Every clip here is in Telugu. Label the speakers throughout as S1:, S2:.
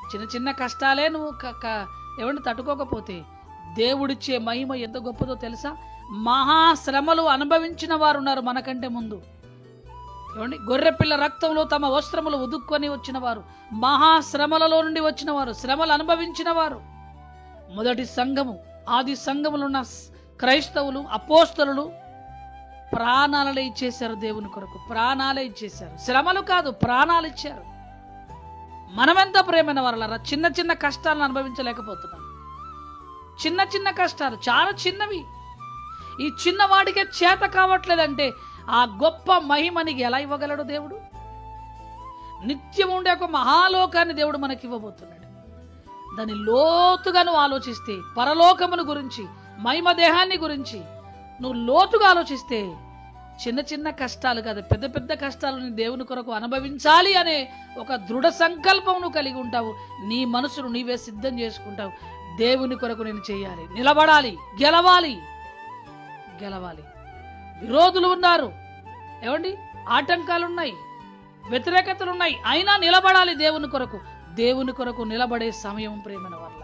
S1: చిన్న చిన్న కష్టాలే నువ్వు క- క- ఏమండి తట్టుకోకపోతే దేవుడిచ్చే మహిమ ఎంత గొప్పదో తెలుసా మహాశ్రమలు అనుభవించిన వారు ఉన్నారు మనకంటే ముందు ఏమండి గొర్రెపిల్ల రక్తంలో తమ వస్త్రములు ఉదుక్కొని వచ్చిన వారు మహాశ్రమలలో నుండి వచ్చిన వారు శ్రమలు అనుభవించిన వారు మొదటి సంఘము ఆది సంఘములు ఉన్న స్- క్రైస్తవులు అపోస్తలు ప్రాణాలనే ఇచ్చేశారు దేవుని కొరకు ప్రాణాలే ఇచ్చేశారు శ్రమలు కాదు ప్రాణాలు ఇచ్చారు మనమెంత ప్రేమైన వారలారా చిన్న చిన్న కష్టాలను అనుభవించలేకపోతున్నాం చిన్న చిన్న కష్టాలు చాలా చిన్నవి ఈ చిన్న వాడికే చేత కావట్లేదంటే ఆ గొప్ప మహిమనికి ఎలా ఇవ్వగలడు దేవుడు నిత్యం ఉండే ఒక మహాలోకాన్ని దేవుడు మనకి ఇవ్వబోతున్నాడు దాని లోతుగా నువ్వు ఆలోచిస్తే పరలోకమును గురించి మహిమ దేహాన్ని గురించి నువ్వు లోతుగా ఆలోచిస్తే చిన్న చిన్న కష్టాలు కాదు పెద్ద పెద్ద కష్టాలను దేవుని కొరకు అనుభవించాలి అనే ఒక దృఢ సంకల్పం నువ్వు కలిగి ఉంటావు నీ మనసును నీవే సిద్ధం చేసుకుంటావు దేవుని కొరకు నేను చేయాలి నిలబడాలి గెలవాలి గెలవాలి విరోధులు ఉన్నారు ఏమండి ఆటంకాలు ఉన్నాయి వ్యతిరేకతలు ఉన్నాయి అయినా నిలబడాలి దేవుని కొరకు దేవుని కొరకు నిలబడే సమయం ప్రేమన వల్ల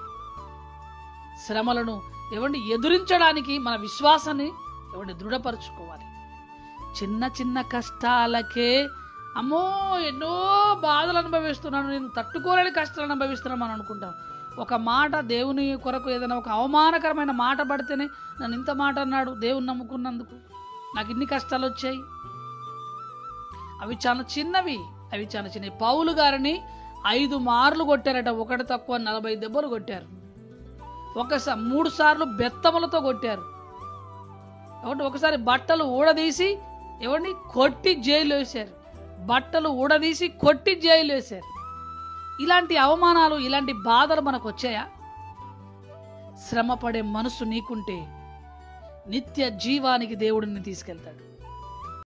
S1: శ్రమలను ఏమండి ఎదురించడానికి మన విశ్వాసాన్ని ఏమండి దృఢపరచుకోవాలి చిన్న చిన్న కష్టాలకే అమ్మో ఎన్నో బాధలు అనుభవిస్తున్నాను నేను తట్టుకోలేని కష్టాలు అనుభవిస్తున్నాను అని అనుకుంటాం ఒక మాట దేవుని కొరకు ఏదైనా ఒక అవమానకరమైన మాట పడితేనే నన్ను ఇంత మాట అన్నాడు దేవుని నమ్ముకున్నందుకు నాకు ఇన్ని కష్టాలు వచ్చాయి అవి చాలా చిన్నవి అవి చాలా చిన్నవి పౌలు గారిని ఐదు మార్లు కొట్టారట ఒకటి తక్కువ నలభై దెబ్బలు కొట్టారు ఒకసారి మూడు సార్లు బెత్తములతో కొట్టారు ఏమంటే ఒకసారి బట్టలు ఊడదీసి ఏమండి కొట్టి జైలు వేశారు బట్టలు ఊడదీసి కొట్టి జైలు వేశారు ఇలాంటి అవమానాలు ఇలాంటి బాధలు మనకు వచ్చాయా శ్రమ పడే మనసు నీకుంటే నిత్య జీవానికి దేవుడిని తీసుకెళ్తాడు